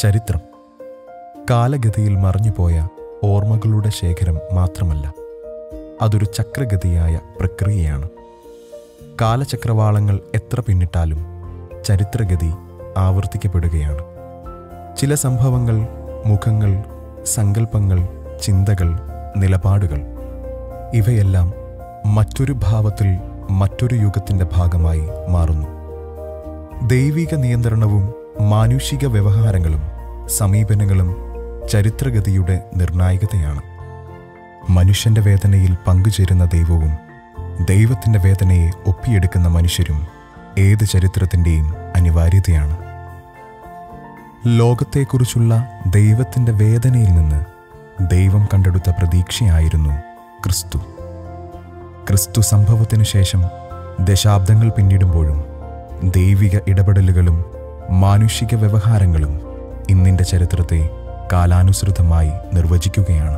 ചരിത്രം കാലഗതിയിൽ മറഞ്ഞുപോയ ഓർമ്മകളുടെ ശേഖരം മാത്രമല്ല അതൊരു ചക്രഗതിയായ പ്രക്രിയയാണ് കാലചക്രവാളങ്ങൾ എത്ര പിന്നിട്ടാലും ചരിത്രഗതി ആവർത്തിക്കപ്പെടുകയാണ് ചില സംഭവങ്ങൾ മുഖങ്ങൾ സങ്കല്പങ്ങൾ ചിന്തകൾ നിലപാടുകൾ ഇവയെല്ലാം മറ്റൊരു ഭാവത്തിൽ മറ്റൊരു യുഗത്തിൻ്റെ ഭാഗമായി മാറുന്നു ദൈവിക നിയന്ത്രണവും മാനുഷിക വ്യവഹാരങ്ങളും സമീപനങ്ങളും ചരിത്രഗതിയുടെ നിർണായകതയാണ് മനുഷ്യന്റെ വേദനയിൽ പങ്കുചേരുന്ന ദൈവവും ദൈവത്തിന്റെ വേദനയെ ഒപ്പിയെടുക്കുന്ന മനുഷ്യരും ഏത് ചരിത്രത്തിൻ്റെയും അനിവാര്യതയാണ് ലോകത്തെക്കുറിച്ചുള്ള ദൈവത്തിന്റെ വേദനയിൽ നിന്ന് ദൈവം കണ്ടെടുത്ത പ്രതീക്ഷയായിരുന്നു ക്രിസ്തു ക്രിസ്തു സംഭവത്തിനു ശേഷം ദശാബ്ദങ്ങൾ പിന്നിടുമ്പോഴും ദൈവിക ഇടപെടലുകളും മാനുഷിക വ്യവഹാരങ്ങളും ഇന്നിന്റെ ചരിത്രത്തെ കാലാനുസൃതമായി നിർവചിക്കുകയാണ്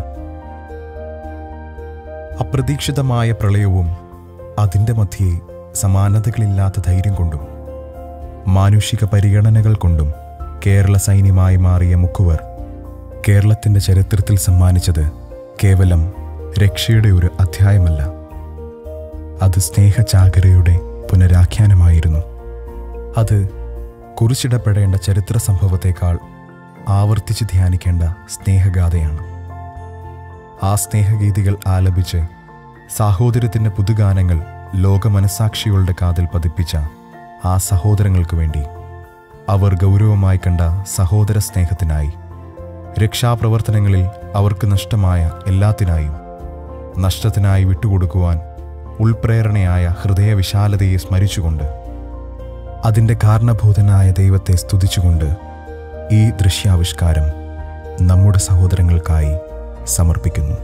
അപ്രതീക്ഷിതമായ പ്രളയവും അതിൻ്റെ മധ്യേ സമാനതകളില്ലാത്ത ധൈര്യം കൊണ്ടും മാനുഷിക പരിഗണനകൾ കൊണ്ടും കേരള സൈന്യമായി മാറിയ മുക്കുവർ കേരളത്തിൻ്റെ ചരിത്രത്തിൽ സമ്മാനിച്ചത് കേവലം രക്ഷയുടെ ഒരു അധ്യായമല്ല അത് സ്നേഹചാകരയുടെ പുനരാഖ്യാനമായിരുന്നു അത് കുറിച്ചിടപ്പെടേണ്ട ചരിത്ര സംഭവത്തേക്കാൾ ആവർത്തിച്ച് ധ്യാനിക്കേണ്ട സ്നേഹഗാഥയാണ് ആ സ്നേഹഗീതികൾ ആലപിച്ച് സാഹോദര്യത്തിൻ്റെ പുതുഗാനങ്ങൾ ലോകമനസാക്ഷികളുടെ കാതിൽ പതിപ്പിച്ച ആ സഹോദരങ്ങൾക്ക് വേണ്ടി അവർ ഗൗരവമായി കണ്ട സഹോദര സ്നേഹത്തിനായി രക്ഷാപ്രവർത്തനങ്ങളിൽ അവർക്ക് നഷ്ടമായ എല്ലാത്തിനായും നഷ്ടത്തിനായി വിട്ടുകൊടുക്കുവാൻ ഉൾപ്രേരണയായ ഹൃദയവിശാലതയെ സ്മരിച്ചുകൊണ്ട് അതിൻ്റെ കാരണഭൂതനായ ദൈവത്തെ സ്തുതിച്ചുകൊണ്ട് ഈ ദൃശ്യാവിഷ്കാരം നമ്മുടെ സഹോദരങ്ങൾക്കായി സമർപ്പിക്കുന്നു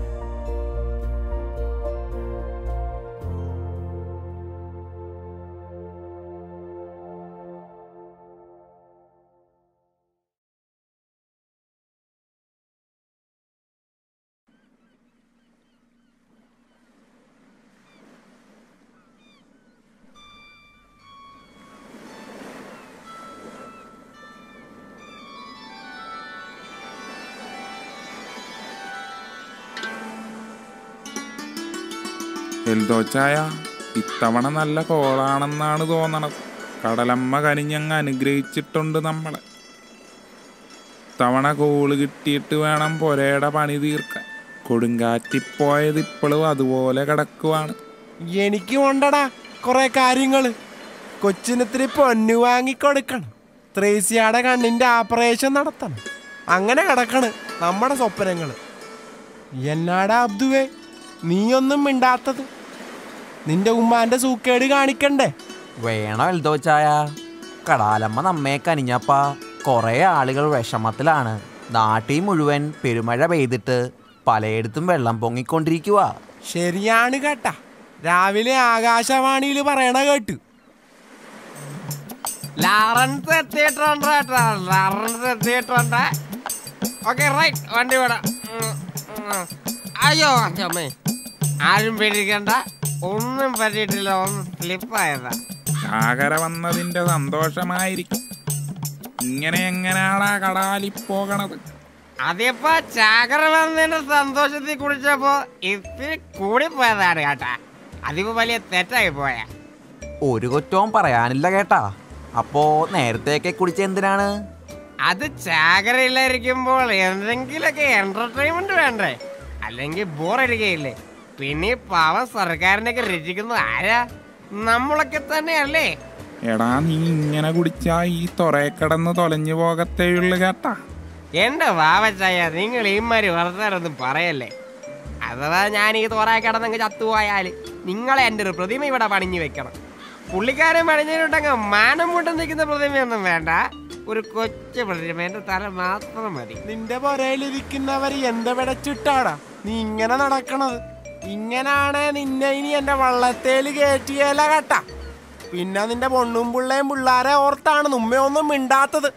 എൽദോച്ചായ ഇത്തവണ നല്ല കോളാണെന്നാണ് തോന്നണത് കടലമ്മ കനിഞ്ഞങ്ങ് അനുഗ്രഹിച്ചിട്ടുണ്ട് നമ്മളെ തവണ കോള് കിട്ടിയിട്ട് വേണം പൊരയുടെ പണി തീർക്കാൻ കൊടുങ്കാറ്റിപ്പോയത് ഇപ്പോഴും അതുപോലെ കിടക്കുവാണ് എനിക്ക് ഉണ്ടടാ കുറെ കാര്യങ്ങള് കൊച്ചിനത്തിരി പൊന്നു വാങ്ങിക്കൊടുക്കണം ത്രേസ്യയുടെ കണ്ണിന്റെ ആപ്പറേഷൻ നടത്തണം അങ്ങനെ കിടക്കണ് നമ്മുടെ സ്വപ്നങ്ങള് എന്നാടാ അബ്ദുവേ നീയൊന്നും മിണ്ടാത്തത് നിന്റെ ഉമ്മാന്റെ സൂക്കേട് കാണിക്കണ്ടേ വേണോ എൽദോച്ചായ കടാലമ്മ നമ്മെ കനിഞ്ഞപ്പ കുറേ ആളുകൾ വിഷമത്തിലാണ് നാട്ടിൽ മുഴുവൻ പെരുമഴ പെയ്തിട്ട് പലയിടത്തും വെള്ളം പൊങ്ങിക്കൊണ്ടിരിക്കുക ശരിയാണ് കേട്ടാ രാവിലെ ആകാശവാണിയിൽ പറയണ കേട്ടു ലാറൻസ് എത്തിയിട്ടുണ്ട് കേട്ടോ ലാറൻസ് എത്തിയിട്ടുണ്ട് ഓക്കെ റൈറ്റ് വണ്ടി വിടാം ഉം, ഉം. അയ്യോ അമ്മേ ആരും പേടിക്കണ്ട ഒന്നും പറ്റിയിട്ടില്ല ഒന്ന് സ്ലിപ്പായതാ ചാകര വന്നതിന്റെ സന്തോഷമായിരിക്കും ഇങ്ങനെ എങ്ങനെയാണാ കടാലി പോകണത് അതിപ്പോ ചാകര വന്നതിന്റെ സന്തോഷത്തിൽ കുടിച്ചപ്പോ ഇത്തിരി കൂടിപ്പോയതാണ് കേട്ടാ അതിപ്പോ വലിയ തെറ്റായി പോയാ ഒരു കുറ്റവും പറയാനില്ല കേട്ടാ അപ്പോ നേരത്തെയൊക്കെ കുടിച്ച എന്തിനാണ് അത് ചാകരയില്ലായിരിക്കുമ്പോൾ എന്തെങ്കിലുമൊക്കെ എന്റർടൈൻമെന്റ് വേണ്ടേ അല്ലെങ്കിൽ ബോറടിക്കയില്ലേ പിന്നെ ഈ പാവം സർക്കാരിനൊക്കെ രചിക്കുന്നത് ആരാ നമ്മളൊക്കെ തന്നെയല്ലേ എടാ നീ ഇങ്ങനെ കുടിച്ചാ ഈ തൊറയക്കിടന്ന് തൊലഞ്ഞു പോകത്തേയുള്ളു കേട്ടാ എന്റെ വാവച്ചായ നിങ്ങൾ ഈമാരി വർത്താനൊന്നും പറയല്ലേ അഥവാ ഞാൻ ഈ തോറായി കിടന്നങ്ങ് ചത്തുപോയാല് നിങ്ങളെ എൻ്റെ ഒരു പ്രതിമ ഇവിടെ പണിഞ്ഞു വെക്കണം പുള്ളിക്കാരൻ പണിഞ്ഞിട്ടുണ്ടെങ്കിൽ മാനം മുട്ടം നിൽക്കുന്ന പ്രതിമയൊന്നും വേണ്ട ഒരു കൊച്ചു പ്രതിമ എൻ്റെ തല മാത്രം മതി നിന്റെ പുരയിലിരിക്കുന്നവർ എന്ത് വിടച്ചിട്ടാടാ നീ ഇങ്ങനെ നടക്കണത് ഇങ്ങനാണ് നിന്നെ ഇനി എന്റെ വള്ളത്തേല് കയറ്റിയല്ല കേട്ടാ പിന്നെ നിന്റെ പൊണ്ണും പിള്ളേം പിള്ളാരെ ഓർത്താണ് നമ്മയൊന്നും മിണ്ടാത്തത്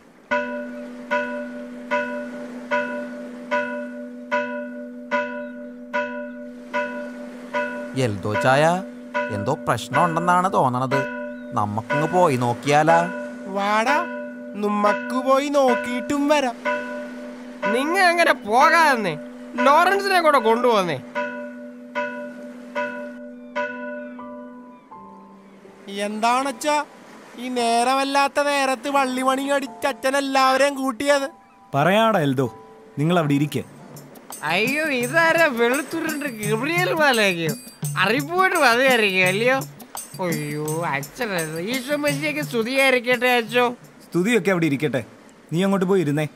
എൽദോച്ചായ എന്തോ പ്രശ്നം ഉണ്ടെന്നാണ് തോന്നണത് നമുക്കങ്ങ് പോയി നോക്കിയാലാ വാടാ നമ്മക്ക് പോയി നോക്കിയിട്ടും വരാം നിങ്ങ അങ്ങനെ പോകാതെ ലോറൻസിനെ കൂടെ കൊണ്ടുപോന്നേ എന്താണച്ചാ ഈ നേരമല്ലാത്ത നേരത്ത് വള്ളിമണി അടിച്ച് അച്ഛൻ എല്ലാവരെയും കൂട്ടിയത് പറയാടാ എൽദോ നിങ്ങൾ അവിടെ ഇരിക്കെ അയ്യോ ഇതാരാ വെളുത്തുരുണ്ട് ഗബ്രിയൽ മാലേക്കോ അറിയിപ്പോയിട്ട് മതിയായിരിക്കും അല്ലയോ അയ്യോ അച്ഛൻ ഈശോ മസിയൊക്കെ സ്തുതിയായിരിക്കട്ടെ അച്ഛോ സ്തുതിയൊക്കെ അവിടെ ഇരിക്കട്ടെ നീ അങ്ങോട്ട് പോയി ഇരുന്നേ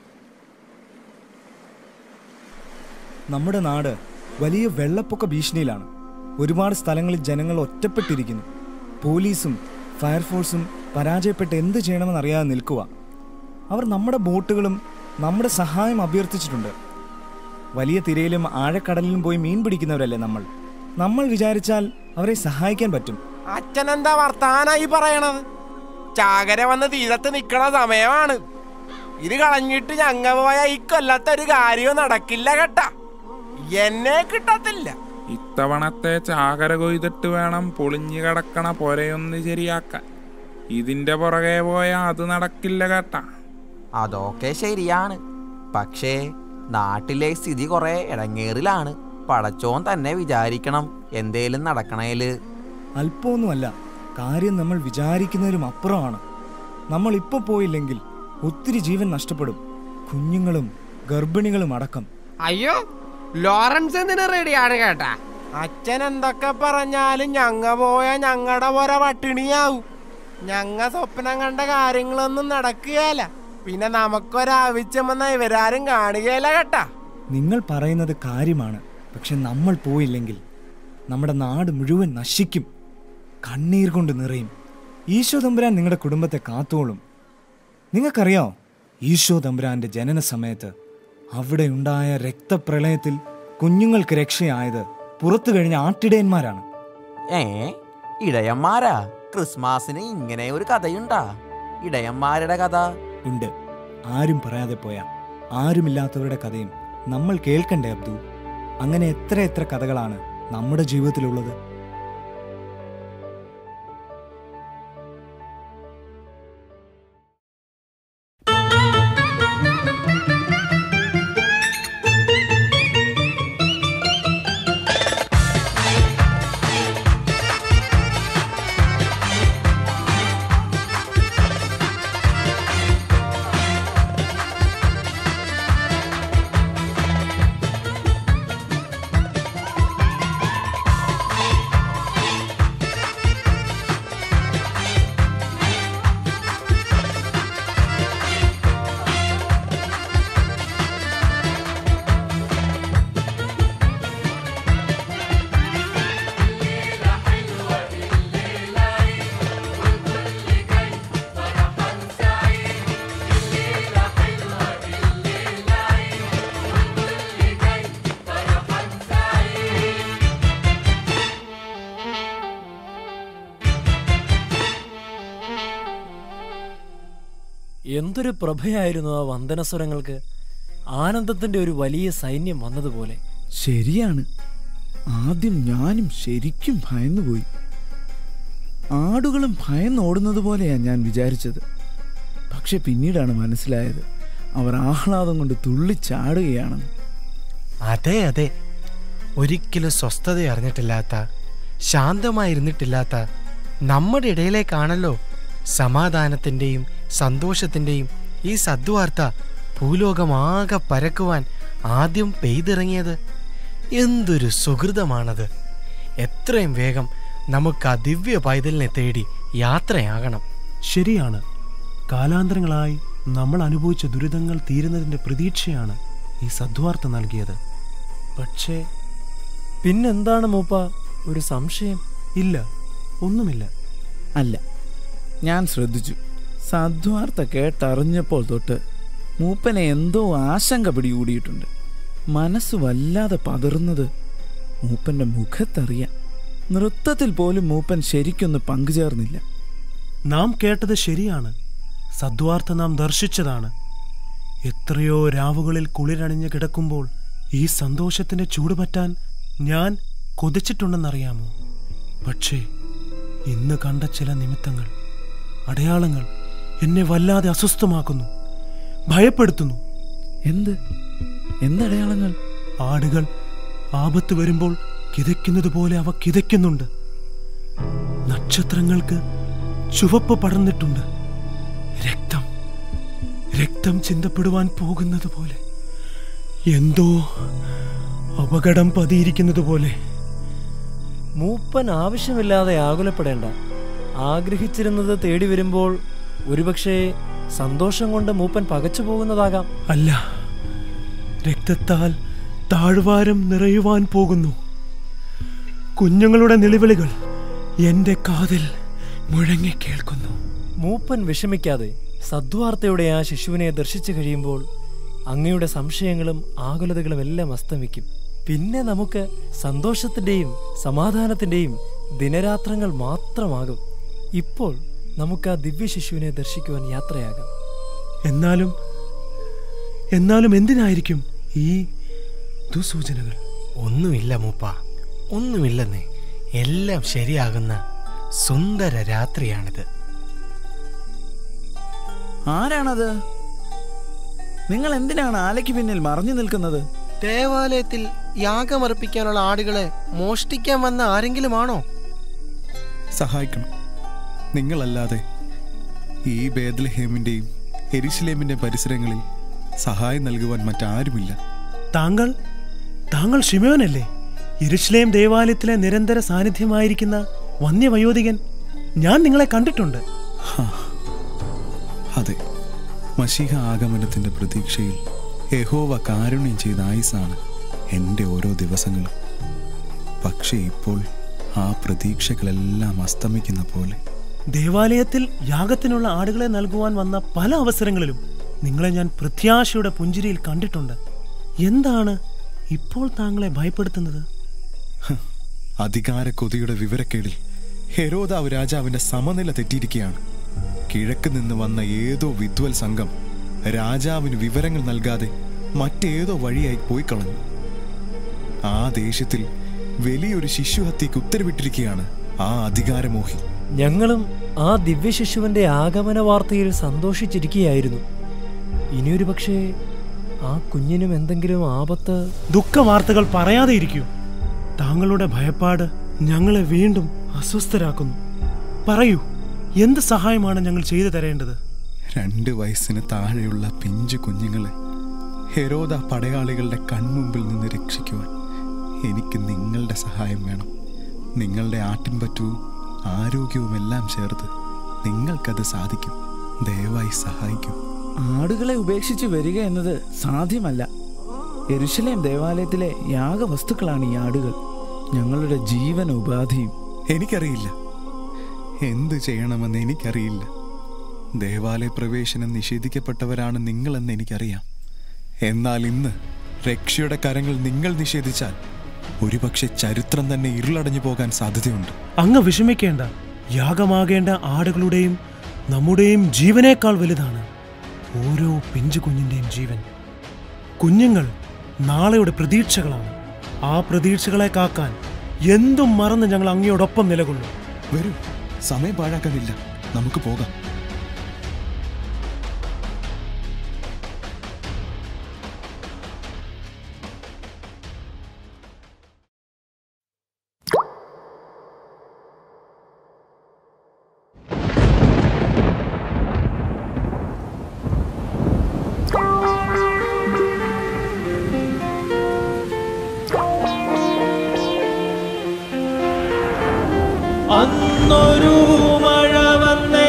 നമ്മുടെ നാട് വലിയ വെള്ളപ്പൊക്ക ഭീഷണിയിലാണ് ഒരുപാട് സ്ഥലങ്ങളിൽ ജനങ്ങൾ ഒറ്റപ്പെട്ടിരിക്കുന്നു പോലീസും ഫയർഫോഴ്സും പരാജയപ്പെട്ട് എന്ത് ചെയ്യണമെന്ന് അറിയാതെ നിൽക്കുക അവർ നമ്മുടെ ബോട്ടുകളും നമ്മുടെ സഹായം അഭ്യർത്ഥിച്ചിട്ടുണ്ട് വലിയ തിരയിലും ആഴക്കടലിലും പോയി മീൻ പിടിക്കുന്നവരല്ലേ നമ്മൾ നമ്മൾ വിചാരിച്ചാൽ അവരെ സഹായിക്കാൻ പറ്റും അച്ഛൻ എന്താ വർത്താനായി പറയണത് ചാകര വന്ന് തീരത്ത് നിക്കണ സമയമാണ് ഇത് കളഞ്ഞിട്ട് ഞങ്ങ പോയ ഈ കൊല്ലത്തെ ഒരു കാര്യവും നടക്കില്ല കേട്ടാ എന്നെ കിട്ടത്തില്ല ഇത്തവണത്തെ ചാകര കൊയ്തിട്ട് വേണം പൊളിഞ്ഞു കിടക്കണ പൊരയൊന്ന് ശരിയാക്കാൻ ഇതിന്റെ പുറകെ പോയാ അത് നടക്കില്ല കേട്ടാ അതൊക്കെ ശരിയാണ് പക്ഷേ നാട്ടിലെ സ്ഥിതി കുറെ ഇടങ്ങേറിലാണ് പടച്ചോൻ തന്നെ വിചാരിക്കണം എന്തേലും നടക്കണേല് അല്പമൊന്നുമല്ല കാര്യം നമ്മൾ വിചാരിക്കുന്നതിലും അപ്പുറമാണ് നമ്മൾ ഇപ്പോൾ പോയില്ലെങ്കിൽ ഒത്തിരി ജീവൻ നഷ്ടപ്പെടും കുഞ്ഞുങ്ങളും ഗർഭിണികളും അടക്കം അയ്യോ ലോറൻസ് എന്തിനു റെഡിയാണ് കേട്ടാ അച്ഛൻ എന്തൊക്കെ പറഞ്ഞാലും ഞങ്ങ പോയ ഞങ്ങളുടെ പോര പട്ടിണിയാവും ഞങ്ങ സ്വപ്നം കണ്ട കാര്യങ്ങളൊന്നും നടക്കുകയല്ല പിന്നെ നമുക്കൊരാവശ്യം വന്ന ഇവരാരും കാണുകയില്ല കേട്ടാ നിങ്ങൾ പറയുന്നത് കാര്യമാണ് പക്ഷെ നമ്മൾ പോയില്ലെങ്കിൽ നമ്മുടെ നാട് മുഴുവൻ നശിക്കും കണ്ണീർ കൊണ്ട് നിറയും ഈശോ തമ്പുരാൻ നിങ്ങളുടെ കുടുംബത്തെ കാത്തോളും നിങ്ങൾക്കറിയാമോ ഈശോ തമ്പുരാന്റെ ജനന സമയത്ത് അവിടെ ഉണ്ടായ രക്തപ്രളയത്തിൽ കുഞ്ഞുങ്ങൾക്ക് രക്ഷയായത് പുറത്തു കഴിഞ്ഞ ആട്ടിടയന്മാരാണ് ഏ ഇടയന്മാരാ ക്രിസ്മസിന് ഇങ്ങനെ ഒരു കഥയുണ്ടാ ഇടയന്മാരുടെ കഥ ഉണ്ട് ആരും പറയാതെ പോയ ആരുമില്ലാത്തവരുടെ കഥയും നമ്മൾ കേൾക്കണ്ടേ അബ്ദു അങ്ങനെ എത്ര എത്ര കഥകളാണ് നമ്മുടെ ജീവിതത്തിലുള്ളത് എന്തൊരു പ്രഭയായിരുന്നു ആ വന്ദനസ്വരങ്ങൾക്ക് ആനന്ദത്തിന്റെ ഒരു വലിയ സൈന്യം വന്നതുപോലെ ശരിയാണ് ആദ്യം ഞാനും ശരിക്കും ഭയന്നുപോയി ആടുകളും ഭയന്നോടുന്നത് പോലെയാ ഞാൻ വിചാരിച്ചത് പക്ഷെ പിന്നീടാണ് മനസ്സിലായത് അവർ ആഹ്ലാദം കൊണ്ട് തുള്ളിച്ചാടുകയാണെന്ന് അതെ അതെ ഒരിക്കലും സ്വസ്ഥത അറിഞ്ഞിട്ടില്ലാത്ത ശാന്തമായിരുന്നിട്ടില്ലാത്ത നമ്മുടെ ഇടയിലേക്കാണല്ലോ സമാധാനത്തിൻ്റെയും സന്തോഷത്തിൻ്റെയും ഈ സദ്വാർത്ത ഭൂലോകമാകെ പരക്കുവാൻ ആദ്യം പെയ്തിറങ്ങിയത് എന്തൊരു സുഹൃതമാണത് എത്രയും വേഗം നമുക്ക് ആ ദിവ്യ പൈതലിനെ തേടി യാത്രയാകണം ശരിയാണ് കാലാന്തരങ്ങളായി നമ്മൾ അനുഭവിച്ച ദുരിതങ്ങൾ തീരുന്നതിന്റെ പ്രതീക്ഷയാണ് ഈ സദ്വാർത്ത നൽകിയത് പക്ഷേ പിന്നെന്താണ് മൂപ്പ ഒരു സംശയം ഇല്ല ഒന്നുമില്ല അല്ല ഞാൻ ശ്രദ്ധിച്ചു സദ്വാർത്ത കേട്ടറിഞ്ഞപ്പോൾ തൊട്ട് മൂപ്പനെ എന്തോ ആശങ്ക പിടികൂടിയിട്ടുണ്ട് മനസ്സ് വല്ലാതെ പതറുന്നത് മൂപ്പന്റെ മുഖത്തറിയാം നൃത്തത്തിൽ പോലും മൂപ്പൻ ശരിക്കൊന്ന് പങ്കുചേർന്നില്ല നാം കേട്ടത് ശരിയാണ് സദ്വാർത്ത നാം ദർശിച്ചതാണ് എത്രയോ രാവുകളിൽ കുളിരണിഞ്ഞ് കിടക്കുമ്പോൾ ഈ സന്തോഷത്തിന്റെ ചൂട് പറ്റാൻ ഞാൻ കൊതിച്ചിട്ടുണ്ടെന്നറിയാമോ പക്ഷേ ഇന്ന് കണ്ട ചില നിമിത്തങ്ങൾ അടയാളങ്ങൾ എന്നെ വല്ലാതെ അസ്വസ്ഥമാക്കുന്നു ഭയപ്പെടുത്തുന്നു എന്ത് എന്തടയാളങ്ങൾ ആടുകൾ ആപത്ത് വരുമ്പോൾ കിതയ്ക്കുന്നത് പോലെ അവ കിതയ്ക്കുന്നുണ്ട് നക്ഷത്രങ്ങൾക്ക് ചുവപ്പ് പടർന്നിട്ടുണ്ട് രക്തം രക്തം ചിന്തപ്പെടുവാൻ പോകുന്നത് പോലെ എന്തോ അപകടം പതിയിരിക്കുന്നത് പോലെ മൂപ്പൻ ആവശ്യമില്ലാതെ ആകുലപ്പെടേണ്ട ആഗ്രഹിച്ചിരുന്നത് തേടി വരുമ്പോൾ ഒരുപക്ഷെ സന്തോഷം കൊണ്ട് മൂപ്പൻ പകച്ചു പോകുന്നതാകാം അല്ല രക്തത്താൽ താഴ്വാരം നിറയുവാൻ പോകുന്നു കുഞ്ഞുങ്ങളുടെ നിലവിളികൾ എന്റെ കാതിൽ മുഴങ്ങി കേൾക്കുന്നു മൂപ്പൻ വിഷമിക്കാതെ സദ്വാർത്തയുടെ ആ ശിശുവിനെ ദർശിച്ചു കഴിയുമ്പോൾ അങ്ങയുടെ സംശയങ്ങളും ആകുലതകളും എല്ലാം അസ്തമിക്കും പിന്നെ നമുക്ക് സന്തോഷത്തിന്റെയും സമാധാനത്തിന്റെയും ദിനരാത്രങ്ങൾ മാത്രമാകും ഇപ്പോൾ നമുക്ക് ആ ദിവ്യ ശിശുവിനെ ദർശിക്കുവാൻ യാത്രയാകാം എന്നാലും എന്നാലും എന്തിനായിരിക്കും ഈ ദുസൂചനകൾ ഒന്നുമില്ല മൂപ്പ ഒന്നുമില്ലെന്നേ എല്ലാം ശരിയാകുന്ന സുന്ദര രാത്രിയാണിത് ആരാണത് നിങ്ങൾ എന്തിനാണ് ആലയ്ക്ക് പിന്നിൽ മറഞ്ഞു നിൽക്കുന്നത് ദേവാലയത്തിൽ യാഗമർപ്പിക്കാനുള്ള ആടുകളെ മോഷ്ടിക്കാൻ വന്ന ആരെങ്കിലുമാണോ സഹായിക്കണം നിങ്ങളല്ലാതെ ഈ ബേദലഹേമിന്റെയും എരിശിലേമിന്റെ പരിസരങ്ങളിൽ സഹായം നൽകുവാൻ മറ്റാരുമില്ല താങ്കൾ താങ്കൾ ഷിമയോനല്ലേ യെരുശലേം ദേവാലയത്തിലെ നിരന്തര സാന്നിധ്യമായിരിക്കുന്ന വന്യവയോധികൻ ഞാൻ നിങ്ങളെ കണ്ടിട്ടുണ്ട് ഹാ. അതെ മഷിഹ ആഗമനത്തിന്റെ പ്രതീക്ഷയിൽ യഹോവ കാരുണ്യം ചെയ്ത ആയുസാണ് എൻ്റെ ഓരോ ദിവസങ്ങളും പക്ഷേ ഇപ്പോൾ ആ പ്രതീക്ഷകളെല്ലാം അസ്തമിക്കുന്ന പോലെ ദേവാലയത്തിൽ യാഗത്തിനുള്ള ആടുകളെ നൽകുവാൻ വന്ന പല അവസരങ്ങളിലും നിങ്ങളെ ഞാൻ പ്രത്യാശയുടെ പുഞ്ചിരിയിൽ കണ്ടിട്ടുണ്ട് എന്താണ് ഇപ്പോൾ താങ്കളെ ഭയപ്പെടുത്തുന്നത് അധികാര കൊതിയുടെ വിവരക്കേടിൽ ഹെരോദാവ് രാജാവിന്റെ സമനില തെറ്റിയിരിക്കുകയാണ് കിഴക്ക് നിന്ന് വന്ന ഏതോ വിദ്വൽ സംഘം രാജാവിന് വിവരങ്ങൾ നൽകാതെ മറ്റേതോ വഴിയായി പോയി കളഞ്ഞു ആ ദേഷ്യത്തിൽ വലിയൊരു ശിശുഹത്യക്ക് ഉത്തരവിട്ടിരിക്കുകയാണ് ആ അധികാരമോഹി ഞങ്ങളും ആ ദിവ്യ ശിശുവിന്റെ ആഗമന വാർത്തയിൽ സന്തോഷിച്ചിരിക്കുകയായിരുന്നു ഇനിയൊരു പക്ഷേ ആ കുഞ്ഞിനും എന്തെങ്കിലും ആപത്ത് ദുഃഖവാർത്തകൾ പറയാതെ ഇരിക്കൂ താങ്കളുടെ ഭയപ്പാട് ഞങ്ങളെ വീണ്ടും അസ്വസ്ഥരാക്കുന്നു പറയൂ എന്ത് സഹായമാണ് ഞങ്ങൾ ചെയ്തു തരേണ്ടത് രണ്ട് വയസ്സിന് താഴെയുള്ള പിഞ്ചു കുഞ്ഞുങ്ങളെ ഹെരോദ പടയാളികളുടെ കൺമുമ്പിൽ നിന്ന് രക്ഷിക്കുവാൻ എനിക്ക് നിങ്ങളുടെ സഹായം വേണം നിങ്ങളുടെ ആട്ടിൻപറ്റവും ആരോഗ്യവും എല്ലാം ചേർത്ത് നിങ്ങൾക്കത് സാധിക്കും ദയവായി സഹായിക്കും ആടുകളെ ഉപേക്ഷിച്ച് വരിക എന്നത് സാധ്യമല്ല എരുശലേം ദേവാലയത്തിലെ യാഗവസ്തുക്കളാണ് ഈ ആടുകൾ ഞങ്ങളുടെ ജീവന ഉപാധിയും എനിക്കറിയില്ല എന്ത് ചെയ്യണമെന്ന് എനിക്കറിയില്ല ദേവാലയ പ്രവേശനം നിഷേധിക്കപ്പെട്ടവരാണ് നിങ്ങളെന്ന് എനിക്കറിയാം എന്നാൽ ഇന്ന് രക്ഷയുടെ കരങ്ങൾ നിങ്ങൾ നിഷേധിച്ചാൽ ഒരുപക്ഷെ ചരിത്രം തന്നെ ഇരുളടഞ്ഞു പോകാൻ സാധ്യതയുണ്ട് അങ്ങ് വിഷമിക്കേണ്ട യാഗമാകേണ്ട ആടുകളുടെയും നമ്മുടെയും ജീവനേക്കാൾ വലുതാണ് ഓരോ പിഞ്ചു കുഞ്ഞിന്റെയും ജീവൻ കുഞ്ഞുങ്ങൾ നാളെയുടെ പ്രതീക്ഷകളാണ് ആ പ്രതീക്ഷകളെ കാക്കാൻ എന്തും മറന്ന് ഞങ്ങൾ അങ്ങയോടൊപ്പം നിലകൊള്ളും വരൂ സമയം പാഴാക്കാനില്ല നമുക്ക് പോകാം അന്നൊരു മഴ വന്നേ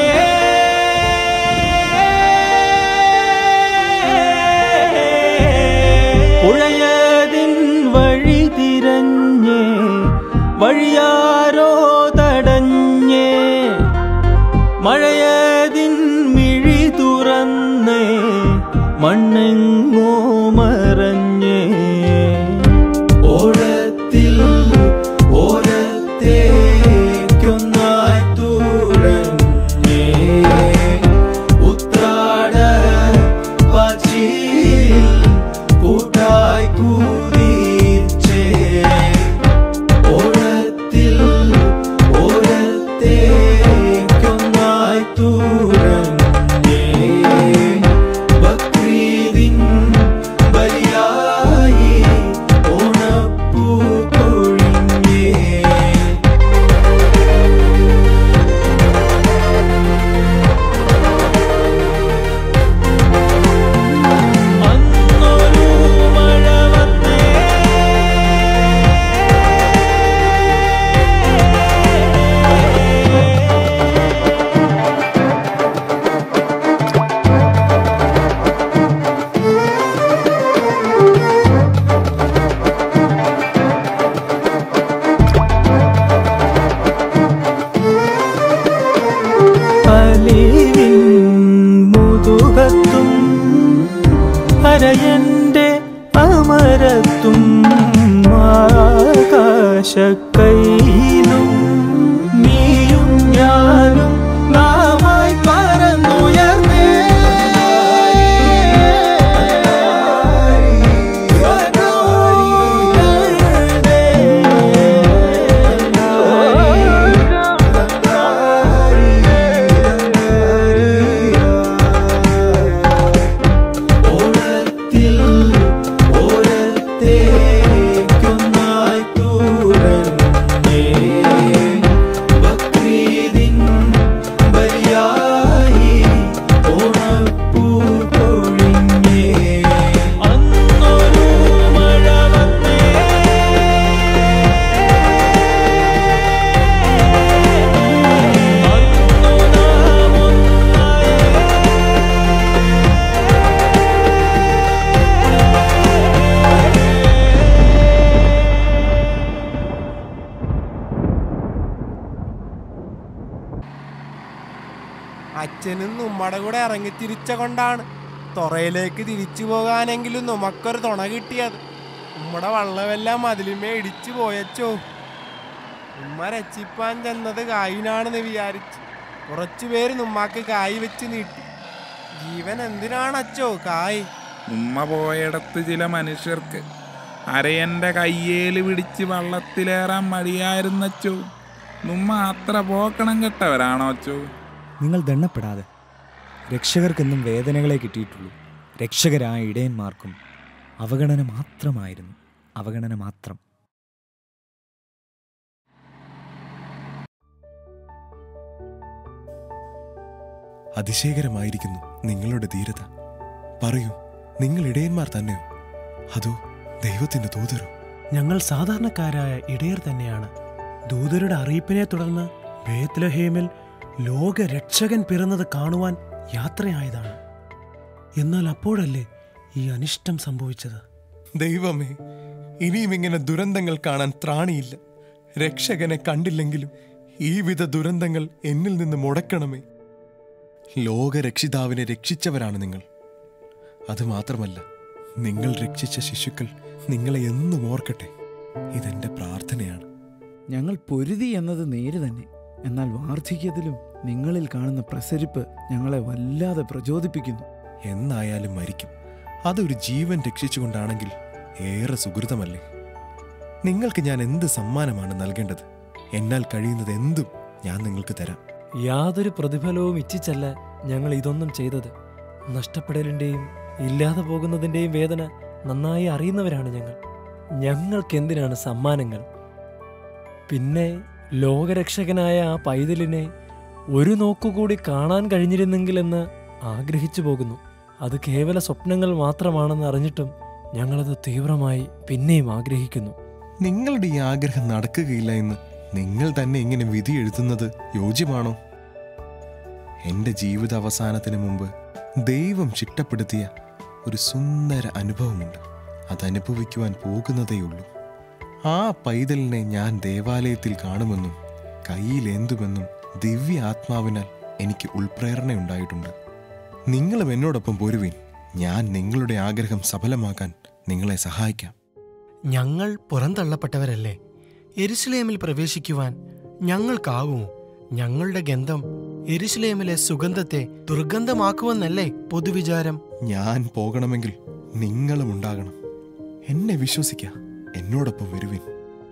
പുഴയതിൻ വഴി തിരഞ്ഞേ വഴിയാരോ തടഞ്ഞേ മഴയതിൻ മിഴി തുറന്നേ മണ്ണെങ്ങോ മറഞ്ഞേ ഓഴത്തിൽ ഓരത്തേക്കൊന്നായി തുഴഞ്ഞേ ഉത്രാട പച്ചിൽ കൂട്ടായി കൂതിച്ചേ ഓഴത്തിൽ ഓരത്തേക്കൊന്നായി തുഴഞ്ഞേ അരയന്റെ അമരത്തും ആകാശക്കൈയിലും നീയും ഞാനും നാമായി പറന്നുയർന്നേ ഓരത്തിൽ ഓരത്തേക്കൊന്നായി തുറന്നേ ബക്രീദിൻ ബലിയായി ഓണപ്പൂ പൊഴിഞ്ഞേ അന്നൊരു മഴ വന്നേ അച്ഛനും നമ്മടെ കൂടെ ഇറങ്ങി തിരിച്ച കൊണ്ടാണ് തുറയിലേക്ക് തിരിച്ചു പോകാനെങ്കിലും നമുക്കൊരു തുണ കിട്ടിയത് നമ്മുടെ വള്ളമെല്ലാം മതിലുമേ ഇടിച്ചു പോയച്ചോ ഉമ്മ രക്ഷിപ്പാൻ ചെന്നത് കായിനാണെന്ന് വിചാരിച്ചു കുറച്ചു പേര് നമ്മക്ക് കായ് വെച്ച് നീട്ടി ജീവൻ എന്തിനാണ് അച്ചോ കായ് ഉമ്മ പോയിടത്ത് ചില മനുഷ്യർക്ക് അരയന്റെ കയ്യേല് പിടിച്ച് വള്ളത്തിലേറാൻ മടിയായിരുന്നച്ചോ നുമ്മ അത്ര പോക്കണം കെട്ടവരാണോ അച്ചോ നിങ്ങൾ ദണ്ണപ്പെടാതെ രക്ഷകർക്കെന്നും വേദനകളെ കിട്ടിയിട്ടുള്ളൂ രക്ഷകരായ ഇടയന്മാർക്കും അവഗണന മാത്രമായിരുന്നു അവഗണന മാത്രം അതിശയകരമായിരിക്കുന്നു നിങ്ങളുടെ ധീരത പറയൂ നിങ്ങൾ ഇടയന്മാർ തന്നെയോ അതോ ദൈവത്തിന്റെ ദൂതരോ ഞങ്ങൾ സാധാരണക്കാരായ ഇടയർ തന്നെയാണ് ദൂതരുടെ അറിയിപ്പിനെ തുടർന്ന് ബേത്ലഹേമിൽ ലോകരക്ഷകൻ പിറന്നത് കാണുവാൻ യാത്രയായതാണ് എന്നാൽ അപ്പോഴല്ലേ ഈ അനിഷ്ടം സംഭവിച്ചത് ദൈവമേ ഇനിയും ഇങ്ങനെ ദുരന്തങ്ങൾ കാണാൻ ത്രാണിയില്ല രക്ഷകനെ കണ്ടില്ലെങ്കിലും ഈ വിധ ദുരന്തങ്ങൾ എന്നിൽ നിന്ന് മുടക്കണമേ ലോകരക്ഷിതാവിനെ രക്ഷിച്ചവരാണ് നിങ്ങൾ അതുമാത്രമല്ല നിങ്ങൾ രക്ഷിച്ച ശിശുക്കൾ നിങ്ങളെ എന്നും ഓർക്കട്ടെ ഇതെന്റെ പ്രാർത്ഥനയാണ് ഞങ്ങൾ പൊരുതി എന്നത് നേര് തന്നെ എന്നാൽ വാർദ്ധക്യത്തിലും നിങ്ങളിൽ കാണുന്ന പ്രസരിപ്പ് ഞങ്ങളെ വല്ലാതെ പ്രചോദിപ്പിക്കുന്നു എന്നായാലും മരിക്കും അതൊരു ജീവൻ രക്ഷിച്ചുകൊണ്ടാണെങ്കിൽ ഏറെ സുഹൃതമല്ലേ നിങ്ങൾക്ക് ഞാൻ എന്ത് സമ്മാനമാണ് നൽകേണ്ടത് എന്നാൽ കഴിയുന്നത് എന്തും ഞാൻ നിങ്ങൾക്ക് തരാം യാതൊരു പ്രതിഫലവും ഇച്ഛിച്ചല്ല ഞങ്ങൾ ഇതൊന്നും ചെയ്തത് നഷ്ടപ്പെടലിൻ്റെയും ഇല്ലാതെ പോകുന്നതിൻ്റെയും വേദന നന്നായി അറിയുന്നവരാണ് ഞങ്ങൾ ഞങ്ങൾക്കെന്തിനാണ് സമ്മാനങ്ങൾ പിന്നെ ലോകരക്ഷകനായ ആ പൈതലിനെ ഒരു നോക്കുകൂടി കാണാൻ കഴിഞ്ഞിരുന്നെങ്കിലെന്ന് ആഗ്രഹിച്ചു പോകുന്നു അത് കേവല സ്വപ്നങ്ങൾ മാത്രമാണെന്ന് അറിഞ്ഞിട്ടും ഞങ്ങളത് തീവ്രമായി പിന്നെയും ആഗ്രഹിക്കുന്നു നിങ്ങളുടെ ഈ ആഗ്രഹം നടക്കുകയില്ല എന്ന് നിങ്ങൾ തന്നെ ഇങ്ങനെ വിധി എഴുതുന്നത് യോജ്യമാണോ എന്റെ ജീവിത അവസാനത്തിന് മുമ്പ് ദൈവം ചിട്ടപ്പെടുത്തിയ ഒരു സുന്ദര അനുഭവമുണ്ട് അത് അനുഭവിക്കുവാൻ പോകുന്നതേയുള്ളൂ ആ പൈതലിനെ ഞാൻ ദേവാലയത്തിൽ കാണുമെന്നും കയ്യിലേന്തുമെന്നും ദിവ്യ ആത്മാവിനാൽ എനിക്ക് ഉൾപ്രേരണയുണ്ടായിട്ടുണ്ട് നിങ്ങളും എന്നോടൊപ്പം പോരുവിൻ ഞാൻ നിങ്ങളുടെ ആഗ്രഹം സഫലമാക്കാൻ നിങ്ങളെ സഹായിക്കാം ഞങ്ങൾ പുറന്തള്ളപ്പെട്ടവരല്ലേ എരുസലേമിൽ പ്രവേശിക്കുവാൻ ഞങ്ങൾക്കാകുമോ ഞങ്ങളുടെ ഗന്ധം എരുസലേമിലെ സുഗന്ധത്തെ ദുർഗന്ധമാക്കുമെന്നല്ലേ പൊതുവിചാരം ഞാൻ പോകണമെങ്കിൽ നിങ്ങളും ഉണ്ടാകണം എന്നെ വിശ്വസിക്ക എന്നോടൊപ്പം വരുവിൻ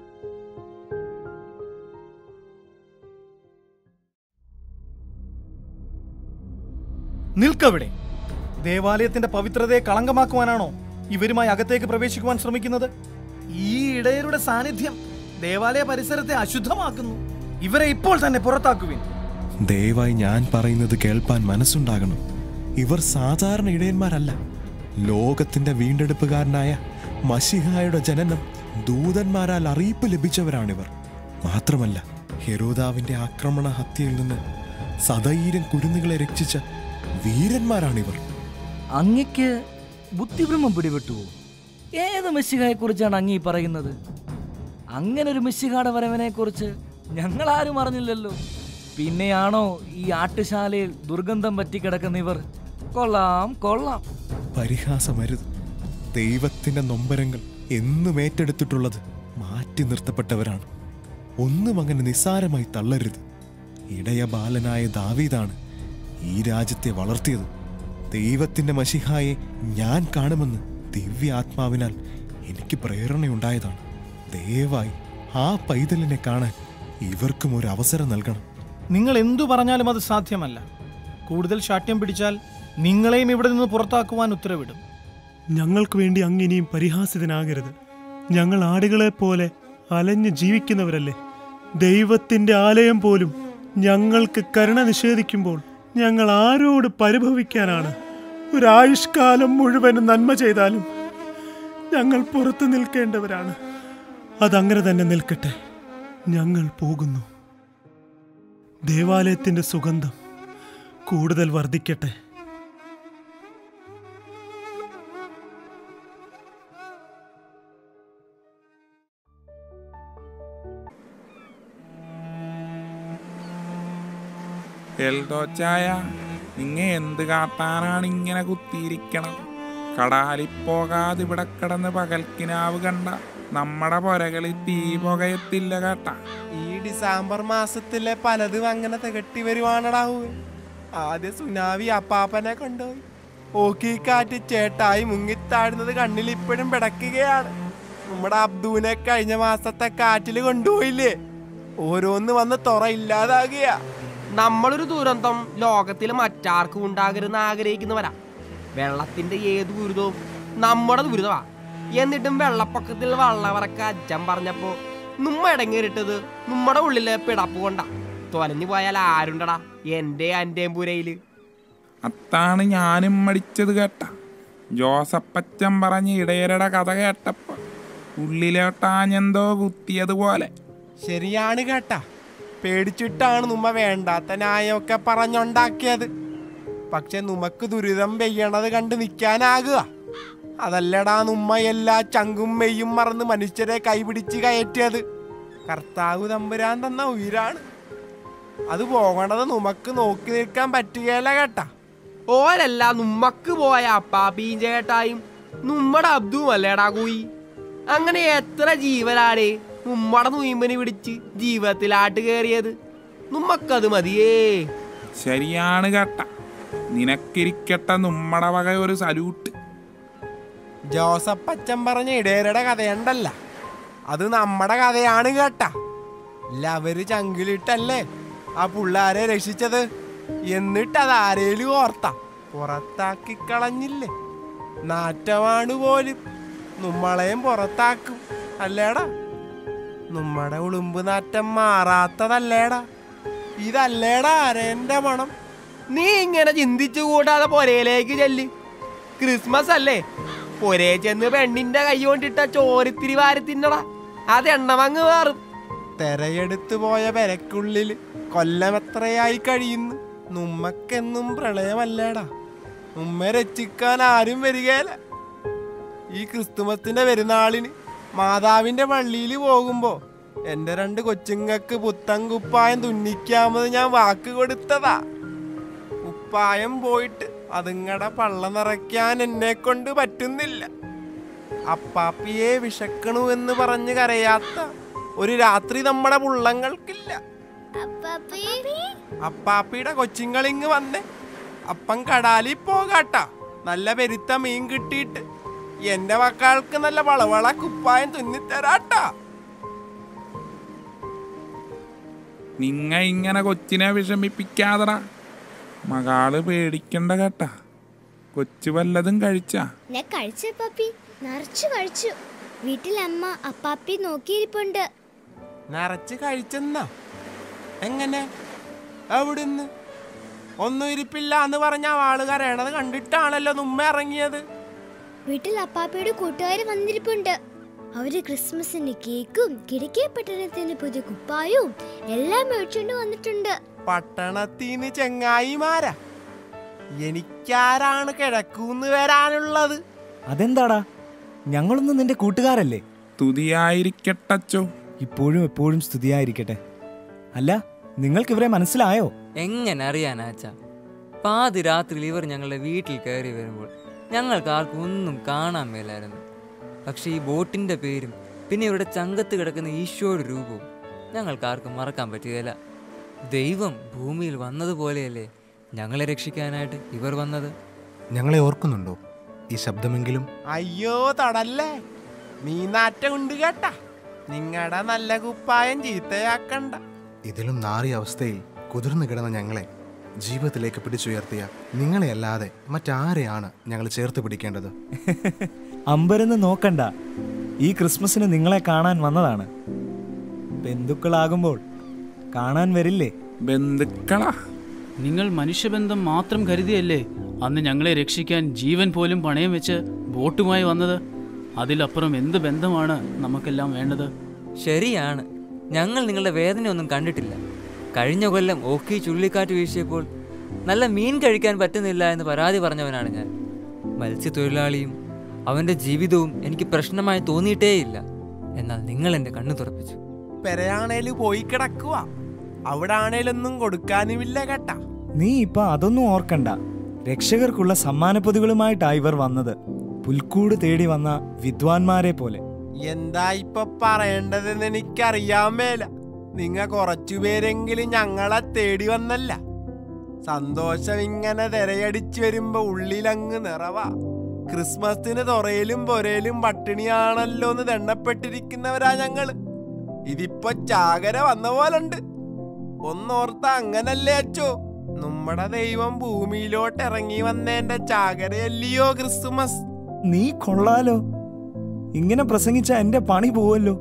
നിൽക്കവിടെ ദേവാലയത്തിന്റെ പവിത്രതയെ കളങ്കമാക്കുവാനാണോ ഇവരുമായി അകത്തേക്ക് പ്രവേശിക്കുവാൻ ശ്രമിക്കുന്നത് ഈ ഇടയരുടെ സാന്നിധ്യം ദേവാലയ പരിസരത്തെ അശുദ്ധമാക്കുന്നു ഇവരെ ഇപ്പോൾ തന്നെ പുറത്താക്കുവിൻ ദയവായി ഞാൻ പറയുന്നത് കേൾപ്പാൻ മനസ്സുണ്ടാകണം ഇവർ സാധാരണ ഇടയന്മാരല്ല ലോകത്തിന്റെ വീണ്ടെടുപ്പുകാരനായ മഷിഹായുടെ ജനനം ദൂതന്മാരാൽ അറിയിപ്പ് ലഭിച്ചവരാണിവർ മാത്രമല്ല ഹെരോദാവിന്റെ ആക്രമണ ഹത്യയിൽ നിന്ന് സധൈര്യം കുരുന്നുകളെ രക്ഷിച്ച വീരന്മാരാണിവർ അങ്ങക്ക് ബുദ്ധിഭ്രമം പിടിപെട്ടുവോ ഏത് മെസ്സിഹായെ കുറിച്ചാണ് അങ്ങീ പറയുന്നത് അങ്ങനെ ഒരു മെസ്സിഹാടെ വരവനെ കുറിച്ച് ഞങ്ങൾ ആരും അറിഞ്ഞില്ലല്ലോ പിന്നെയാണോ ഈ ആട്ടുശാലയിൽ ദുർഗന്ധം പറ്റിക്കിടക്കുന്ന ഇവർ കൊള്ളാം കൊള്ളാം പരിഹാസമരുത് ദൈവത്തിന്റെ നൊമ്പരങ്ങൾ എന്നും ഏറ്റെടുത്തിട്ടുള്ളത് മാറ്റി നിർത്തപ്പെട്ടവരാണ് ഒന്നും അങ്ങനെ നിസ്സാരമായി തള്ളരുത് ഇടയ ബാലനായ ദാവീദാണ് ഈ രാജ്യത്തെ വളർത്തിയത് ദൈവത്തിന്റെ മഷിഹായെ ഞാൻ കാണുമെന്ന് ദിവ്യ ആത്മാവിനാൽ എനിക്ക് പ്രേരണയുണ്ടായതാണ് ദയവായി ആ പൈതലിനെ കാണാൻ ഇവർക്കും ഒരു അവസരം നൽകണം നിങ്ങൾ എന്തു പറഞ്ഞാലും അത് സാധ്യമല്ല കൂടുതൽ ശാഠ്യം പിടിച്ചാൽ നിങ്ങളെയും ഇവിടെ നിന്ന് പുറത്താക്കുവാൻ ഉത്തരവിടും ഞങ്ങൾക്ക് വേണ്ടി അങ്ങിനിയും പരിഹാസിതനാകരുത് ഞങ്ങൾ ആടുകളെ പോലെ അലഞ്ഞ് ജീവിക്കുന്നവരല്ലേ ദൈവത്തിന്റെ ആലയം പോലും ഞങ്ങൾക്ക് കരുണ നിഷേധിക്കുമ്പോൾ ഞങ്ങൾ ആരോട് പരിഭവിക്കാനാണ് ഒരായുഷ്കാലം മുഴുവനും നന്മ ചെയ്താലും ഞങ്ങൾ പുറത്തു നിൽക്കേണ്ടവരാണ് അതങ്ങനെ തന്നെ നിൽക്കട്ടെ ഞങ്ങൾ പോകുന്നു ദേവാലയത്തിന്റെ സുഗന്ധം കൂടുതൽ വർദ്ധിക്കട്ടെ എൽദോച്ചായ നിങ്ങ എന്ത് കാട്ടാനാണ് ഇങ്ങനെ കുത്തിയിരിക്കണത് കടാലിൽ പോകാതെ ഇവിടെ കിടന്ന് പകൽക്കിനാവ് കണ്ട നമ്മടെ പുരകളിൽ തീ പുകയത്തില്ല കേട്ടാ ഈ ഡിസംബർ മാസത്തിലെ പലതും അങ്ങനെ തികട്ടി വരുവാണടാവൂ ആദ്യ സുനാവി അപ്പാപ്പനെ കൊണ്ടുപോയി ഓക്കി കാറ്റ് ചേട്ടായി മുങ്ങിത്താഴുന്നത് കണ്ണിൽ ഇപ്പോഴും പിടക്കുകയാണ് നമ്മുടെ അബ്ദുവിനെ കഴിഞ്ഞ മാസത്തെ കാറ്റിൽ കൊണ്ടുപോയില്ലേ ഓരോന്ന് വന്ന് തുറ ഇല്ലാതാകുക നമ്മളൊരു ദുരന്തം ലോകത്തിൽ മറ്റാർക്കും ഉണ്ടാകരുതെന്ന് ആഗ്രഹിക്കുന്നവരാ വെള്ളത്തിന്റെ ഏത് ദുരിതവും നമ്മുടെ ദുരിതമാ എന്നിട്ടും വെള്ളപ്പൊക്കത്തിൽ വള്ളവറക്ക അച്ഛൻ പറഞ്ഞപ്പോ നമ്മ ഇടങ്ങേറിട്ടത് നമ്മുടെ ഉള്ളിലെ പിടപ്പ് കൊണ്ടാ തൊലഞ്ഞു പോയാൽ ആരുണ്ടടാ എന്റെ അന്റെയും പുരയില് അത്താണ് ഞാനും മടിച്ചത് കേട്ട ജോസപ്പച്ചൻ പറഞ്ഞ ഇടയരുടെ കഥ കേട്ടപ്പോ ഉള്ളിലോട്ടാഞ്ഞെന്തോ കുത്തിയതുപോലെ ശരിയാണ് കേട്ടാ പേടിച്ചിട്ടാണ് നമ്മ വേണ്ടാത്ത ന്യായമൊക്കെ പറഞ്ഞുണ്ടാക്കിയത് പക്ഷെ നമുക്ക് ദുരിതം പെയ്യണത് കണ്ട് നിൽക്കാനാകുക അതല്ലടാ നമ്മ എല്ലാ ചങ്കും മെയ്യും മറന്ന് മനുഷ്യരെ കൈപിടിച്ച് കയറ്റിയത് കർത്താവ് തമ്പുരാൻ തന്ന ഉയരാണ് അത് പോകണത് നമുക്ക് നോക്കി നിൽക്കാൻ പറ്റുകയില്ല കേട്ടാ ഓരല്ല നമ്മക്ക് പോയ അപ്പാപ്പിയും ചേട്ടായും നമ്മടെ അബ്ദുവും അല്ലേടാ കൂയി അങ്ങനെ എത്ര ജീവനാടേ നമ്മടെ നുയിമ്പന് പിടിച്ച് ജീവിതത്തിലാട്ട് കയറിയത് നമ്മക്കത് മതിയേ ശരിയാണ് കേട്ട നിനക്കിരിക്കട്ടെ നമ്മടെ വക ഒരു സല്യൂട്ട് ജോസഫ് അച്ഛൻ പറഞ്ഞ ഇടയരുടെ കഥയുണ്ടല്ല അത് നമ്മുടെ കഥയാണ് കേട്ടാ ലവര് ചങ്കിലിട്ടല്ലേ ആ പിള്ളാരെ രക്ഷിച്ചത് എന്നിട്ട് അത് ആരേലും ഓർത്ത പുറത്താക്കി കളഞ്ഞില്ലേ നാറ്റമാണ് പോലും നമ്മളെയും പുറത്താക്കും അല്ലേടാ നമ്മടെ ഉളുമ്പ് നാറ്റം മാറാത്തതല്ലേടാ ഇതല്ലേടാ അരേന്റെ മണം നീ ഇങ്ങനെ ചിന്തിച്ചു കൂടാതെ പൊരയിലേക്ക് ചെല്ല് ക്രിസ്മസ് അല്ലേ പൊരേ ചെന്ന് പെണ്ണിന്റെ കൈ കൊണ്ടിട്ട ചോരിത്തിരി വാരി തിന്നടാ അത് എണ്ണമങ്ങ് മാറും തെരയെടുത്തു പോയ പെരക്കുള്ളിൽ കൊല്ലമെത്രയായി കഴിയുന്നു നമ്മക്കെന്നും പ്രളയമല്ലേടാ ഉമ്മ രക്ഷിക്കാൻ ആരും വരികയില്ല ഈ ക്രിസ്തുമത്തിന്റെ പെരുന്നാളിന് മാതാവിന്റെ പള്ളിയിൽ പോകുമ്പോ എന്റെ രണ്ട് കൊച്ചുങ്ങക്ക് പുത്തൻ കുപ്പായം തുന്നിക്കാമെന്ന് ഞാൻ വാക്ക് കൊടുത്തതാ കുപ്പായം പോയിട്ട് അതുങ്ങടെ പള്ള നിറയ്ക്കാൻ എന്നെ കൊണ്ട് പറ്റുന്നില്ല അപ്പാപ്പിയെ വിശക്കണു എന്ന് പറഞ്ഞ് കരയാത്ത ഒരു രാത്രി നമ്മുടെ പുള്ളങ്ങൾക്കില്ല അപ്പാപ്പിയുടെ കൊച്ചിങ്ങളിങ് വന്നേ അപ്പം കടാലിൽ പോകാട്ടാ നല്ല പെരുത്ത മീൻ കിട്ടിയിട്ട് എന്റെ മക്കൾക്ക് നല്ല വളവള കുപ്പായം തുന്നിത്തരാട്ടാ നിങ്ങ ഇങ്ങനെ കൊച്ചിനെ വിഷമിപ്പിക്കാതടാ മകാള് പേടിക്കണ്ട കേട്ടാ കൊച്ചു വല്ലതും കഴിച്ചാ ഞാൻ കഴിച്ചു അപ്പാപ്പി നിറച്ചു കഴിച്ചു വീട്ടിൽ അമ്മ അപ്പാപ്പി നോക്കിയിരിപ്പുണ്ട് നിറച്ച് കഴിച്ചെന്നാ എങ്ങനെ എവിടുന്ന് ഒന്നും ഇരിപ്പില്ല എന്ന് പറഞ്ഞ ആള് കരയണത് കണ്ടിട്ടാണല്ലോ നമ്മ ഇറങ്ങിയത് വീട്ടിൽ അപ്പാപ്പയുടെ കൂട്ടുകാർ വന്നിരിപ്പുണ്ട് അവര് ക്രിസ്മസിന് കേക്കും കിഴക്കേ പട്ടണത്തിന് പുതിയ കുപ്പായവും എല്ലാം മേടിച്ചോണ്ട് വന്നിട്ടുണ്ട് പട്ടണത്തീന്ന് ചെങ്ങായിമാരാ എനിക്കാരാണ് കിഴക്കൂന്ന് വരാനുള്ളത് അതെന്താടാ ഞങ്ങളൊന്നും നിന്റെ കൂട്ടുകാരല്ലേ തുതിയായിരിക്കട്ടച്ചോ ഇപ്പോഴും എപ്പോഴും സ്തുതിയായിരിക്കട്ടെ അല്ല നിങ്ങൾക്ക് ഇവരെ മനസ്സിലായോ എങ്ങനെ അറിയാനാച്ച പാതി രാത്രിയിൽ ഇവർ ഞങ്ങളുടെ വീട്ടിൽ കയറി വരുമ്പോൾ ഞങ്ങൾക്ക് ആർക്കും ഒന്നും കാണാൻ മേലായിരുന്നു പക്ഷേ ഈ ബോട്ടിൻ്റെ പേരും പിന്നെ ഇവിടെ ചങ്കത്ത് കിടക്കുന്ന ഈശോയുടെ രൂപവും ഞങ്ങൾക്ക് ആർക്കും മറക്കാൻ പറ്റുകയില്ല ദൈവം ഭൂമിയിൽ വന്നതുപോലെയല്ലേ ഞങ്ങളെ രക്ഷിക്കാനായിട്ട് ഇവർ വന്നത് ഞങ്ങളെ ഓർക്കുന്നുണ്ടോ ഈ ശബ്ദമെങ്കിലും അയ്യോ തൊടല്ലേ നീ നാറ്റം ഉണ്ട് കേട്ടാ നിങ്ങളുടെ നല്ല കുപ്പായം ചീത്തയാക്കണ്ട ഇതിലും നാറിയ അവസ്ഥയിൽ കുതിർന്നു കിടന്ന ഞങ്ങളെ ജീവിതത്തിലേക്ക് പിടിച്ചുയർത്തിയ നിങ്ങളെയല്ലാതെ മറ്റാരെയാണ് ഞങ്ങൾ ചേർത്ത് പിടിക്കേണ്ടത് അമ്പരന്ന് നോക്കണ്ട ഈ ക്രിസ്മസിന് നിങ്ങളെ കാണാൻ വന്നതാണ് ബന്ധുക്കളാകുമ്പോൾ കാണാൻ വരില്ലേ ബന്ധുക്കളാ നിങ്ങൾ മനുഷ്യബന്ധം മാത്രം കരുതിയല്ലേ അന്ന് ഞങ്ങളെ രക്ഷിക്കാൻ ജീവൻ പോലും പണയം വെച്ച് ബോട്ടുമായി വന്നത് അതിലപ്പുറം എന്ത് ബന്ധമാണ് നമുക്കെല്ലാം വേണ്ടത് ശരിയാണ് ഞങ്ങൾ നിങ്ങളുടെ വേദനയൊന്നും കണ്ടിട്ടില്ല കഴിഞ്ഞ കൊല്ലം ഓക്കി ചുള്ളിക്കാറ്റ് വീശിയപ്പോൾ നല്ല മീൻ കഴിക്കാൻ പറ്റുന്നില്ല എന്ന് പരാതി പറഞ്ഞവനാണ് ഞാൻ മത്സ്യത്തൊഴിലാളിയും അവൻ്റെ ജീവിതവും എനിക്ക് പ്രശ്നമായി തോന്നിയിട്ടേയില്ല എന്നാൽ നിങ്ങൾ എൻ്റെ കണ്ണു തുറപ്പിച്ചു പെരയാണേല് പോയി കിടക്കുക അവിടെ ആണേലൊന്നും കൊടുക്കാനുമില്ല കേട്ടാ നീ ഇപ്പൊ അതൊന്നും ഓർക്കണ്ട രക്ഷകർക്കുള്ള സമ്മാനപ്പൊതികളുമായിട്ടാ ഇവർ വന്നത് പുൽക്കൂട് തേടി വന്ന വിദ്വാൻമാരെ പോലെ എന്താ ഇപ്പൊ പറയേണ്ടതെന്ന് എനിക്കറിയാൻ മേല നിങ്ങ കുറച്ചുപേരെങ്കിലും ഞങ്ങളെ തേടി വന്നല്ല സന്തോഷം ഇങ്ങനെ തിരയടിച്ചു വരുമ്പോ ഉള്ളിലങ്ങ് നിറവാ ക്രിസ്മസിന് തൊറയിലും പൊരയിലും പട്ടിണിയാണല്ലോ എന്ന് ദണ്ണപ്പെട്ടിരിക്കുന്നവരാ ഞങ്ങള് ഇതിപ്പോ ചാകര വന്ന പോലുണ്ട് ഒന്നോർത്ത അങ്ങനല്ലേ അച്ചോ നമ്മുടെ ദൈവം ഭൂമിയിലോട്ട് ഇറങ്ങി വന്നേന്റെ ചാകരയല്ലയോ ക്രിസ്തുമസ് നീ കൊള്ളാലോ ഇങ്ങനെ പ്രസംഗിച്ച എന്റെ പണി പോവല്ലോ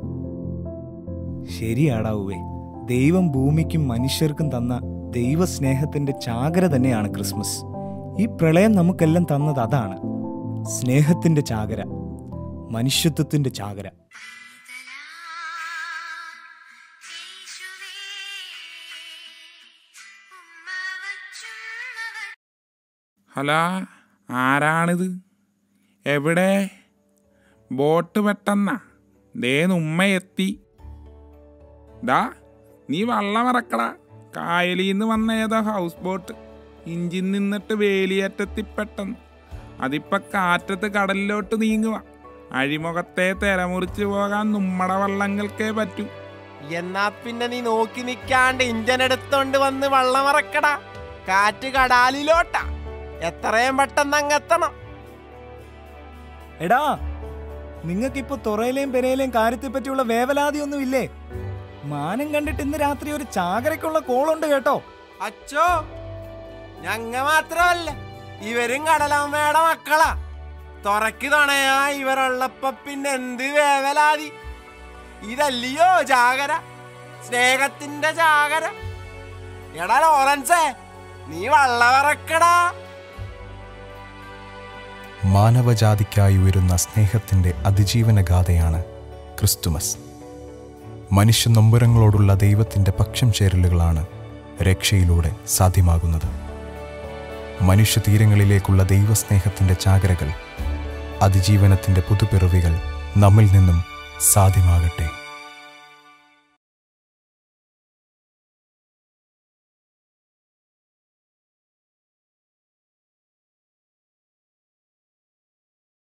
ശരിയാടാ ഉവേ ദൈവം ഭൂമിക്കും മനുഷ്യർക്കും തന്ന ദൈവസ്നേഹത്തിന്റെ ചാകര തന്നെയാണ് ക്രിസ്മസ് ഈ പ്രളയം നമുക്കെല്ലാം തന്നത് അതാണ് സ്നേഹത്തിന്റെ ചാകര മനുഷ്യത്വത്തിന്റെ ചാകര ഹലോ ആരാണിത് എവിടെ ബോട്ട് പെട്ടെന്നാ ദേ ഉമ്മ എത്തി ദാ നീ വള്ളം ഇറക്കടാ കായലിൽ നിന്ന് വന്ന ഏതോ ഹൗസ് ബോട്ട് ഇഞ്ചിൻ നിന്നിട്ട് വേലിയേറ്റത്തി പെട്ടെന്ന് അതിപ്പോ കാറ്റത്ത് കടലിലോട്ട് നീങ്ങുക അഴിമുഖത്തെ തിരമുറിച്ച് പോകാൻ നമ്മടെ വള്ളങ്ങൾക്കേ പറ്റൂ എന്നാ പിന്നെ നീ നോക്കി നിക്കാണ്ട് ഇഞ്ചൻ എടുത്തോണ്ട് വന്ന് വള്ളം ഇറക്കടാ കാറ്റ് കടാലിലോട്ടാ എത്രയും പെട്ടെന്ന് അങ്ങെത്തണം എടാ നിങ്ങൾക്കിപ്പോ തുറയിലെയും പെരയിലെയും കാര്യത്തെ പറ്റിയുള്ള വേവലാതി ഒന്നും ഇല്ലേ മാനം കണ്ടിട്ട് ഇന്ന് രാത്രി ഒരു ചാകരയ്ക്കുള്ള കോളുണ്ട് കേട്ടോ അച്ചോ ഞങ്ങ മാത്രമല്ല ഇവരും കടലമ്മയുടെ മക്കളാ തുറക്ക് തുണയാ ഇവരുള്ളപ്പോ പിന്നെ എന്ത് വേവലാതി ഇതല്ലയോ ചാകര സ്നേഹത്തിന്റെ ചാകര എടാ ലോറൻസേ നീ വള്ളവിറക്കടാ മാനവജാതിക്കായി ഉയരുന്ന സ്നേഹത്തിൻ്റെ അതിജീവനഗാഥയാണ് ക്രിസ്തുമസ് മനുഷ്യ നൊമ്പരങ്ങളോടുള്ള ദൈവത്തിൻ്റെ പക്ഷം ചേരലുകളാണ് രക്ഷയിലൂടെ സാധ്യമാകുന്നത് മനുഷ്യതീരങ്ങളിലേക്കുള്ള ദൈവസ്നേഹത്തിൻ്റെ ചാകരകൾ അതിജീവനത്തിൻ്റെ പുതുപിറവികൾ നമ്മിൽ നിന്നും സാധ്യമാകട്ടെ